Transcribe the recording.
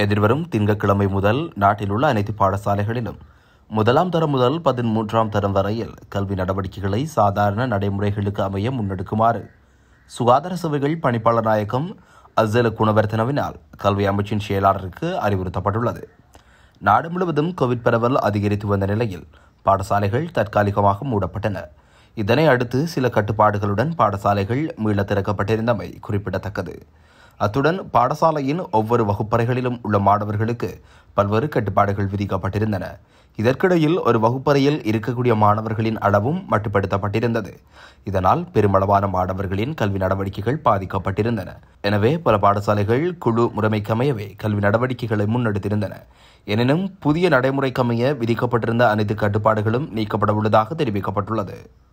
எதிர்வரும் திங்கட்கிழமை முதல் நாட்டில் உள்ள அனைத்து பாடசாலைகளிலும் முதலாம் தரம் முதல் பதிமூன்றாம் தரம் வரையில் கல்வி நடவடிக்கைகளை சாதாரண நடைமுறைகளுக்கு அமைய முன்னெடுக்குமாறு சுகாதார சேவைகள் பணிப்பாளர் நாயகம் அஸ்ஸல குணவர்த்தனவினால் கல்வி அமைச்சின் செயலாளருக்கு அறிவுறுத்தப்பட்டுள்ளது நாடு முழுவதும் கோவிட் பரவல் அதிகரித்து வந்த நிலையில் பாடசாலைகள் தற்காலிகமாக மூடப்பட்டன இதனை அடுத்து சில கட்டுப்பாடுகளுடன் பாடசாலைகள் மீள திறக்கப்பட்டிருந்தமை குறிப்பிடத்தக்கது அத்துடன் பாடசாலையின் ஒவ்வொரு வகுப்பறைகளிலும் உள்ள மாணவர்களுக்கு பல்வேறு கட்டுப்பாடுகள் விதிக்கப்பட்டிருந்தன இதற்கிடையில் ஒரு வகுப்பறையில் இருக்கக்கூடிய மாணவர்களின் அளவும் மட்டுப்படுத்தப்பட்டிருந்தது இதனால் பெருமளவான மாணவர்களின் கல்வி நடவடிக்கைகள் பாதிக்கப்பட்டிருந்தன எனவே பல பாடசாலைகள் குழு முறைமைக்கமையவே கல்வி நடவடிக்கைகளை முன்னெடுத்திருந்தன எனினும் புதிய நடைமுறைக்கமைய விதிக்கப்பட்டிருந்த அனைத்து கட்டுப்பாடுகளும் நீக்கப்பட உள்ளதாக தெரிவிக்கப்பட்டுள்ளது